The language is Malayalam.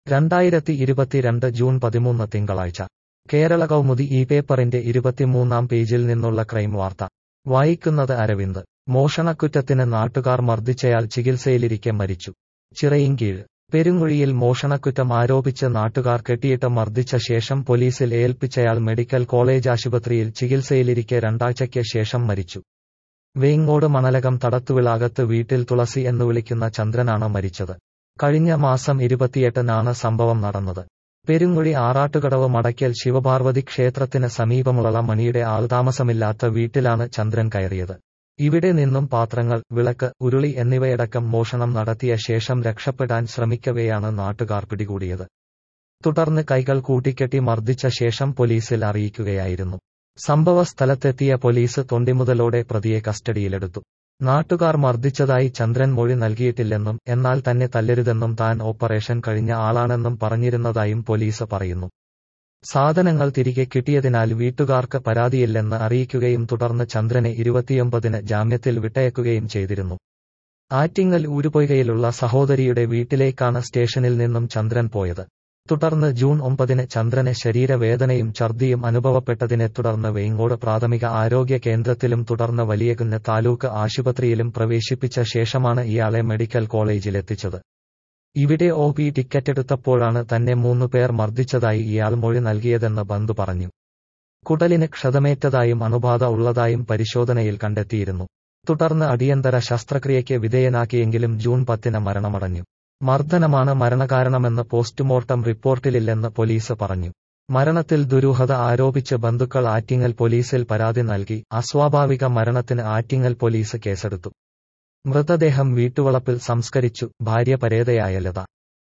രണ്ടായിരത്തി ഇരുപത്തിരണ്ട് ജൂൺ പതിമൂന്ന് തിങ്കളാഴ്ച കേരള കൗമുദി ഈ പേപ്പറിന്റെ ഇരുപത്തിമൂന്നാം പേജിൽ നിന്നുള്ള ക്രൈം വാർത്ത വായിക്കുന്നത് അരവിന്ദ് മോഷണക്കുറ്റത്തിന് നാട്ടുകാർ മർദ്ദിച്ചയാൾ ചികിത്സയിലിരിക്കെ മരിച്ചു ചിറയിൻകീഴ് പെരുങ്ങുഴിയിൽ മോഷണക്കുറ്റം ആരോപിച്ച് നാട്ടുകാർ കെട്ടിയിട്ട് മർദ്ദിച്ച ശേഷം പോലീസിൽ ഏൽപ്പിച്ചയാൾ മെഡിക്കൽ കോളേജ് ആശുപത്രിയിൽ ചികിത്സയിലിരിക്കെ രണ്ടാഴ്ചയ്ക്ക് ശേഷം മരിച്ചു വേങ്ങോട് മണലകം തടത്തുവിളാകത്ത് വീട്ടിൽ തുളസി എന്ന് വിളിക്കുന്ന ചന്ദ്രനാണ് മരിച്ചത് കഴിഞ്ഞ മാസം ഇരുപത്തിയെട്ടിനാണ് സംഭവം നടന്നത് പെരുങ്ങുഴി ആറാട്ടുകടവ് മടയ്ക്കൽ ശിവപാർവതി ക്ഷേത്രത്തിന് സമീപമുള്ള മണിയുടെ ആൾതാമസമില്ലാത്ത വീട്ടിലാണ് ചന്ദ്രൻ കയറിയത് ഇവിടെ നിന്നും പാത്രങ്ങൾ വിളക്ക് ഉരുളി എന്നിവയടക്കം മോഷണം നടത്തിയ ശേഷം രക്ഷപ്പെടാൻ ശ്രമിക്കവെയാണ് നാട്ടുകാർ പിടികൂടിയത് തുടർന്ന് കൈകൾ കൂട്ടിക്കെട്ടി മർദ്ദിച്ച ശേഷം പോലീസിൽ അറിയിക്കുകയായിരുന്നു സംഭവ സ്ഥലത്തെത്തിയ പോലീസ് തൊണ്ടിമുതലോടെ പ്രതിയെ കസ്റ്റഡിയിലെടുത്തു നാട്ടുകാർ മർദ്ദിച്ചതായി ചന്ദ്രൻ മൊഴി നൽകിയിട്ടില്ലെന്നും എന്നാൽ തന്നെ തല്ലരുതെന്നും താൻ ഓപ്പറേഷൻ കഴിഞ്ഞ ആളാണെന്നും പറഞ്ഞിരുന്നതായും പോലീസ് പറയുന്നു സാധനങ്ങൾ തിരികെ കിട്ടിയതിനാൽ വീട്ടുകാർക്ക് പരാതിയില്ലെന്ന് അറിയിക്കുകയും തുടർന്ന് ചന്ദ്രനെ ഇരുപത്തിയൊമ്പതിന് ജാമ്യത്തിൽ വിട്ടയക്കുകയും ചെയ്തിരുന്നു ആറ്റിങ്ങൽ ഊരുപൊയ്കയിലുള്ള സഹോദരിയുടെ വീട്ടിലേക്കാണ് സ്റ്റേഷനിൽ നിന്നും ചന്ദ്രൻ പോയത് തുടർന്ന് ജൂൺ ഒമ്പതിന് ചന്ദ്രന് ശരീരവേദനയും ഛർദിയും അനുഭവപ്പെട്ടതിനെ തുടർന്ന് വേങ്ങോട് പ്രാഥമിക ആരോഗ്യ കേന്ദ്രത്തിലും തുടർന്ന് വലിയകുന്ന് താലൂക്ക് ആശുപത്രിയിലും പ്രവേശിപ്പിച്ച ശേഷമാണ് ഇയാളെ മെഡിക്കൽ കോളേജിലെത്തിച്ചത് ഇവിടെ ഒ പി ടിക്കറ്റ് എടുത്തപ്പോഴാണ് തന്നെ മൂന്നു പേർ മർദ്ദിച്ചതായി ഇയാൾ മൊഴി നൽകിയതെന്ന് ബന്ധു പറഞ്ഞു കുടലിന് ക്ഷതമേറ്റതായും അണുബാധ ഉള്ളതായും പരിശോധനയിൽ കണ്ടെത്തിയിരുന്നു തുടർന്ന് അടിയന്തര ശസ്ത്രക്രിയയ്ക്ക് വിധേയനാക്കിയെങ്കിലും ജൂൺ പത്തിന് മരണമടഞ്ഞു മർദ്ദനമാണ് മരണകാരണമെന്ന് പോസ്റ്റ്മോർട്ടം റിപ്പോർട്ടിലില്ലെന്ന് പോലീസ് പറഞ്ഞു മരണത്തിൽ ദുരൂഹത ആരോപിച്ച് ബന്ധുക്കൾ ആറ്റിങ്ങൽ പോലീസിൽ പരാതി നൽകി അസ്വാഭാവിക മരണത്തിന് ആറ്റിങ്ങൽ പോലീസ് കേസെടുത്തു മൃതദേഹം വീട്ടുവളപ്പിൽ സംസ്കരിച്ചു ഭാര്യ പരേതയായ ലത